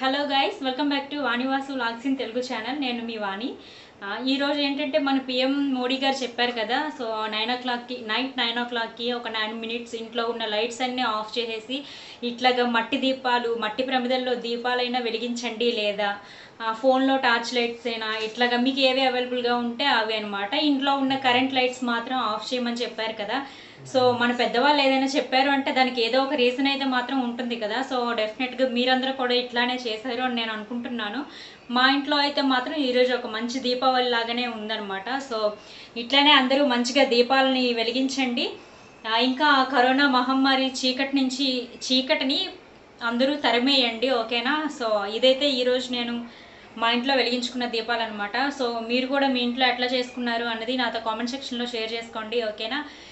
hello guys welcome back to Vanivasu vlogs in Telugu channel నేను మీ వాణి ఆ, ఈ రోజు ఏంటంటే మన పిఎం మోడీ గారు చెప్పారు కదా సో నైన్ ఓ క్లాక్కి నైట్ నైన్ ఓ క్లాక్కి ఒక నైన్ మినిట్స్ ఇంట్లో ఉన్న లైట్స్ అన్నీ ఆఫ్ చేసేసి ఇట్లాగా మట్టి దీపాలు మట్టి ప్రమిదల్లో దీపాలైనా వెలిగించండి లేదా ఆ, ఫోన్లో టార్చ్ లైట్స్ అయినా ఇట్లాగా మీకు ఏవి అవైలబుల్గా ఉంటే అవి అనమాట ఇంట్లో ఉన్న కరెంట్ లైట్స్ మాత్రం ఆఫ్ చేయమని చెప్పారు కదా సో మన పెద్దవాళ్ళు ఏదైనా చెప్పారు అంటే దానికి ఏదో ఒక రీజన్ అయితే మాత్రం ఉంటుంది కదా సో డెఫినెట్గా మీరందరూ కూడా ఇట్లానే చేశారు అని నేను అనుకుంటున్నాను మా ఇంట్లో అయితే మాత్రం ఈరోజు ఒక మంచి దీపావళి లాగానే ఉందన్నమాట సో ఇట్లానే అందరూ మంచిగా దీపాలని వెలిగించండి ఆ, ఇంకా కరోనా మహమ్మారి చీకటి నుంచి చీకటిని అందరూ తరిమేయండి ఓకేనా సో ఇదైతే ఈరోజు నేను మా ఇంట్లో వెలిగించుకున్న దీపాలు అనమాట సో మీరు కూడా మీ ఇంట్లో ఎట్లా చేసుకున్నారు అన్నది నాతో కామెంట్ సెక్షన్లో షేర్ చేసుకోండి ఓకేనా